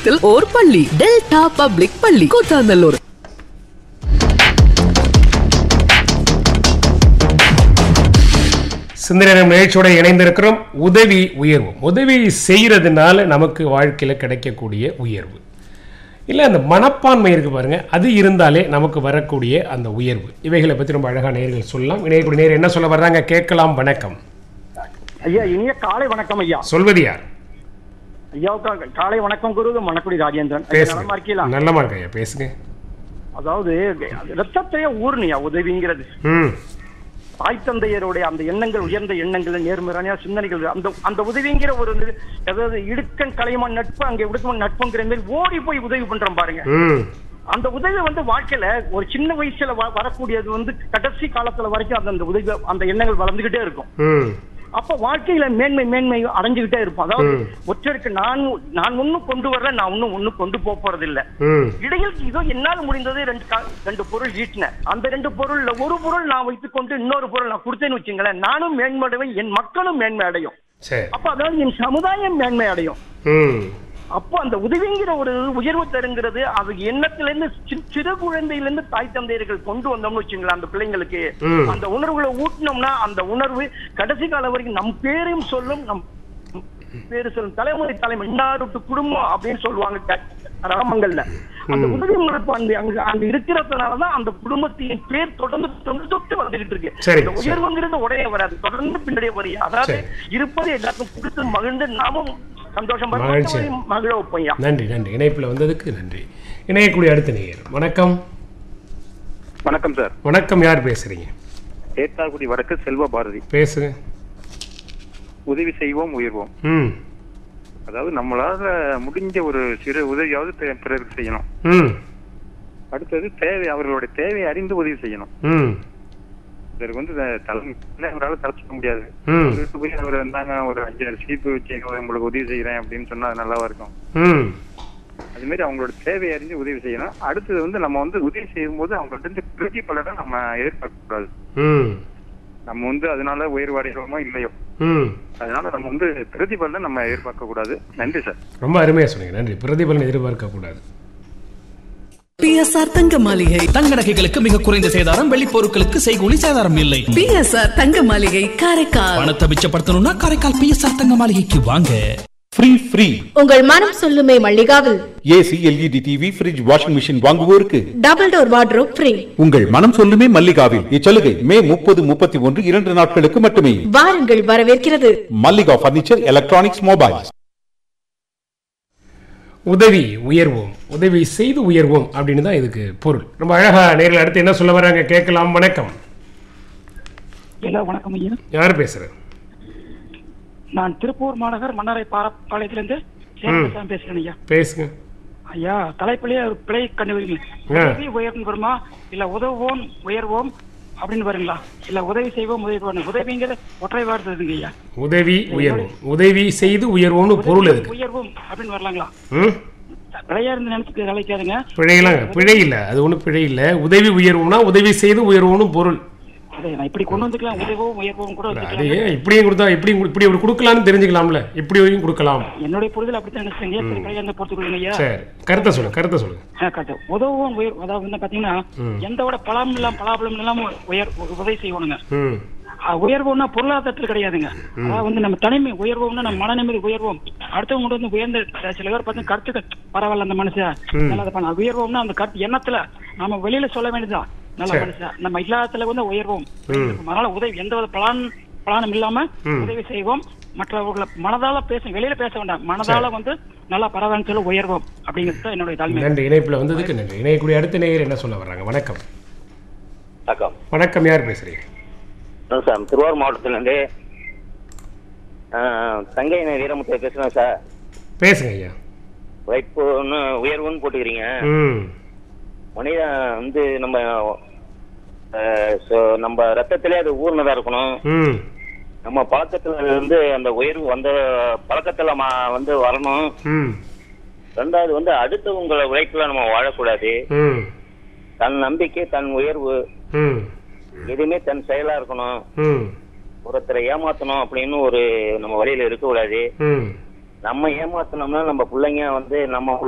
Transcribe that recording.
வளாகத்தில் ஓர் பள்ளி delta public பள்ளி கூத்தாநல்லூர் சிந்தனை நிகழ்ச்சியோட இணைந்திருக்கிறோம் உதவி உயர்வு உதவி செய்கிறதுனால நமக்கு வாழ்க்கையில் கிடைக்கக்கூடிய உயர்வு இல்லை அந்த மனப்பான்மை இருக்கு பாருங்க அது இருந்தாலே நமக்கு வரக்கூடிய அந்த உயர்வு இவைகளை பற்றி ரொம்ப அழகாக நேர்கள் சொல்லலாம் இணையக்கூடிய நேர் என்ன சொல்ல வர்றாங்க கேட்கலாம் வணக்கம் ஐயா இனிய காலை வணக்கம் ஐயா சொல்வது யார் ஐயாவுக்கு காலை வணக்கம் குரு மணக்குடி ராஜேந்திரன் ஐயா, நலமா பேசுங்க இருக்கீங்களா நல்லமா இருக்க ஐயா பேசுங்க அதாவது ரத்தத்தையே ஊர்னியா உதவிங்கிறது ம் தாய் தந்தையருடைய அந்த எண்ணங்கள் உயர்ந்த எண்ணங்கள் நேர்மறையான சிந்தனைகள் அந்த அந்த உதவிங்கிற ஒரு இது, அதாவது இடுக்கன் கலைமான் நட்பு அங்கே இடுக்கன் நட்புங்கிற மாதிரி ஓடி போய் உதவி பண்றோம் பாருங்க ம் அந்த உதவி வந்து வாழ்க்கையில ஒரு சின்ன வயசுல வ- வரக்கூடியது வந்து கடைசி காலத்துல வரைக்கும் அந்த அந்த உதவி அந்த எண்ணங்கள் வளர்ந்துகிட்டே இருக்கும் ம் அப்ப வாழ்க்கையில மேன்மை மேன்மை அடைஞ்சுகிட்டே இருப்போம் அதாவது ம். ஒற்றருக்கு நான் நான் ஒண்ணும் கொண்டு வரல நான் ஒன்னும் ஒண்ணும் கொண்டு போக போறது இல்ல ம் இடையில் இதோ என்னால் முடிந்தது ரெண்டு கா- ரெண்டு பொருள் ஈட்டினேன் அந்த ரெண்டு பொருள்ல ஒரு பொருள் நான் வைத்துக் கொண்டு இன்னொரு பொருள் நான் கொடுத்தேன்னு வச்சுங்களேன் நானும் மேன்மை அடைவேன் என் மக்களும் மேன்மை அடையும் சரி அப்ப அதாவது என் சமுதாயம் மேன்மை அடையும் ம் அப்போ அந்த உதவிங்கிற ஒரு உயர்வு தருங்கிறது அது எண்ணத்திலிருந்து சி- சிறு குழந்தையிலிருந்து தாய் தந்தையர்கள் கொண்டு வந்தோம்னு வச்சுங்களேன் அந்த பிள்ளைங்களுக்கு ம். அந்த உணர்வுகளை ஊட்டினோம்னா அந்த உணர்வு கடைசி காலம் வரைக்கும் நம் பேரையும் சொல்லும் நம் பேரு சொல்லும் தலைமுறை தலைமுறை இன்னாருட்டு குடும்பம் அப்படின்னு சொல்லுவாங்க க- கிராமங்கள்ல அந்த உதவி மனப்பான்மை அங்க அங்க இருக்கிறதுனாலதான் அந்த குடும்பத்தின் பேர் தொடர்ந்து தொன்று தொட்டு வந்துகிட்டு இருக்கு சரி, இந்த சரி. உயர்வுங்கிறது உடனே வராது தொடர்ந்து பின்னாடியே வரும் அதாவது சரி. இருப்பதை எல்லாருக்கும் கொடுத்து மகிழ்ந்து நாமும் சந்தோஷம் மகிழ்ச்சி. மற்றவரையும் மகிழ வைப்போம்யா நன்றி நன்றி இணைப்பில் வந்ததுக்கு நன்றி இணையக்கூடிய அடுத்த நேயர் வணக்கம் வணக்கம் சார் வணக்கம் யார் பேசுறீங்க ஏத்தாக்குடி வடக்கு செல்வ பாரதி பேசுங்க உதவி செய்வோம் உயர்வோம் ம் அதாவது நம்மளால முடிஞ்ச ஒரு சிறு உதவியாவது பிற- பிறருக்கு செய்யணும் ம் அடுத்தது தேவை அவர்களுடைய தேவையை அறிந்து உதவி செய்யணும் ம் இதற்கு வந்து த- தலைமை அவரால் தலைச்சிக்க முடியாது ம் வீட்டு போய் அவர் இருந்தாங்க ஒரு அஞ்சாறு சீப்பு வச்சு உங்களுக்கு உதவி செய்யறேன் அப்படின்னு சொன்னா அது நல்லாவா இருக்கும் ம் அது மாதிரி அவங்களோட தேவையை அறிஞ்சு உதவி செய்யணும் அடுத்தது வந்து நம்ம வந்து உதவி செய்யும் போது அவங்கள்ட்ட இருந்து பிரதி பலனை நம்ம எதிர்பார்க்க கூடாது ம் நம்ம வந்து அதனால உயர்வு அடைகிறோமோ இல்லையோ ம் அதனால நம்ம வந்து பிரதிபலனை நம்ம எதிர்பார்க்க கூடாது நன்றி சார் ரொம்ப அருமையாக சொன்னீங்க நன்றி பிரதிபலன் எதிர்பார்க்க கூடாது பிஎஸ்ஆர் தங்க மாளிகை தங்க நகைகளுக்கு மிக குறைந்த சேதாரம் வெள்ளி பொருட்களுக்கு செய்கூலி சேதாரம் இல்லை பிஎஸ்ஆர் தங்க மாளிகை காரைக்கால் பணத்தை மிச்சப்படுத்தணும்னா காரைக்கால் பிஎஸ்ஆர் தங்க மாளிகைக்கு வாங்க ஃப்ரீ ஃப்ரீ உங்கள் மனம் சொல்லுமே மல்லிகாவில் AC LED TV fridge washing machine வாங்குவோருக்கு டபுள் டோர் வார்ட்ரோப் ஃப்ரீ உங்கள் மனம் சொல்லுமே மல்லிகாவில் இச்சலுகை மே முப்பது முப்பத்தி ஒன்று இரண்டு நாட்களுக்கு மட்டுமே வாருங்கள் வரவேற்கிறது மல்லிகா பர்னிச்சர் எலக்ட்ரானிக்ஸ் மொபைல்ஸ் உதவி உயர்வோம் உதவி செய்து உயர்வோம் அப்படின்னு தான் இதுக்கு பொருள் ரொம்ப அழகா நேரில் அடுத்து என்ன சொல்ல வராங்க கேட்கலாம் வணக்கம் எல்லா வணக்கம் ஐயா யார் பேசுறது நான் திருப்பூர் மாநகர் மன்னரை பாளையத்திலிருந்து சேரன் பேசுறேன் ஐயா பேசுங்க ஐயா தலைப்பிலேயே ஒரு பிழை கண்டுபிடிங்க ஆ. உதவி உயர்வு வருமா இல்ல உதவுவோம் உயர்வோம் அப்படின்னு வருங்களா இல்ல உதவி செய்வோம் உதவி உதவிங்கிற ஒற்றை வார்த்தை இருக்குங்க ஐயா உதவி உயர்வோம் உதவி செய்து உயர்வோம்னு பொருள் இருக்கு உயர்வோம் அப்படின்னு வரலாங்களா ம் பிழையா இருந்து நினைச்சு நினைக்காதுங்க பிழையெல்லாம் பிழை இல்லை அது ஒன்றும் பிழை இல்லை உதவி உயர்வோம்னா உதவி செய்து உயர்வோம்னு பொருள் அதை நான் இப்படி கொண்டு வந்துக்கலாம் உதவும் உயர்வும் கூட அது வச்சுக்கலாம் ஏன் இப்படியும் கொடுத்தா இப்படி இப்படி ஒரு கொடுக்கலாம்னு தெரிஞ்சுக்கலாம்ல இப்படியும் கொடுக்கலாம் என்னுடைய புரிதல் அப்படித்தான் நினைச்சேங்க சரி பிழையா இருந்து பொறுத்துக்கொள்ளுங்க ஐயா சரி கருத்தை சொல்லுங்க கருத்தை சொல்லுங்க ஆ, கரெக்ட். உதவும் உயர் அதாவது வந்து பாத்தீங்கன்னா எந்த விட பலம் இல்லாம பலாபலம் இல்லாம உயர் உதவி செய்யணுங்க ம் ஆ, உயர்வுன்னா பொருளாதாரத்தில் கிடையாதுங்க அதாவது வந்து நம்ம தனிமை உயர்வோம்னா நம்ம மன நிம்மதி உயர்வோம் அடுத்தவங்க வந்து உயர்ந்த சில பேர் பார்த்து கருத்துக்கள் பரவாயில்ல அந்த மனுஷன் நல்லா பண்ண உயர்வோம்னா அந்த கருத்து எண்ணத்துல நாம வெளியில சொல்ல வேண்டியதுதான் நல்ல சரி. மனுஷன் நம்ம இல்லாததுல வந்து உயர்வோம் அதனால உதவி எந்த வித பலான் பலானும் இல்லாம உதவி செய்வோம் மற்றவர்களை மனதால பேச வெளியில பேச வேண்டாம் மனதால வந்து நல்லா பரவாயில்ல சொல்ல உயர்வோம் அப்படிங்கிறது தான் என்னுடைய தாழ்மை நன்றி இணைப்பில் வந்ததுக்கு நன்றி இணையக்கூடிய அடுத்த நேயர் என்ன சொல்ல வர்றாங்க வணக்கம் வணக்கம் வணக்கம் யார் பேசுறீங்க அதான் சார் திருவாரூர் மாவட்டத்திலேருந்து தங்கை வீரமுத்து பேசுகிறேன் சார் பேசுங்க ஐயா வைப்பு ஒன்று உயர்வுன்னு போட்டுக்கிறீங்க ம் மனிதன் வந்து நம்ம ஆஹ், so- நம்ம ரத்தத்திலே அது ஊர்னதா இருக்கணும் ம் நம்ம பழக்கத்துல இருந்து அந்த உயர்வு வந்த பழக்கத்துல ம- வந்து வரணும் ம் ரெண்டாவது வந்து அடுத்தவங்கள உழைப்புல நம்ம வாழக்கூடாது ம் தன் நம்பிக்கை தன் உயர்வு ம் எதுவுமே தன் செயலா இருக்கணும் ம் ஒருத்தரை ஏமாத்தணும் அப்படின்னு ஒரு நம்ம வழியில இருக்கக்கூடாது ம் நம்ம ஏமாத்தினோம்னா நம்ம பிள்ளைங்க வந்து நம்ம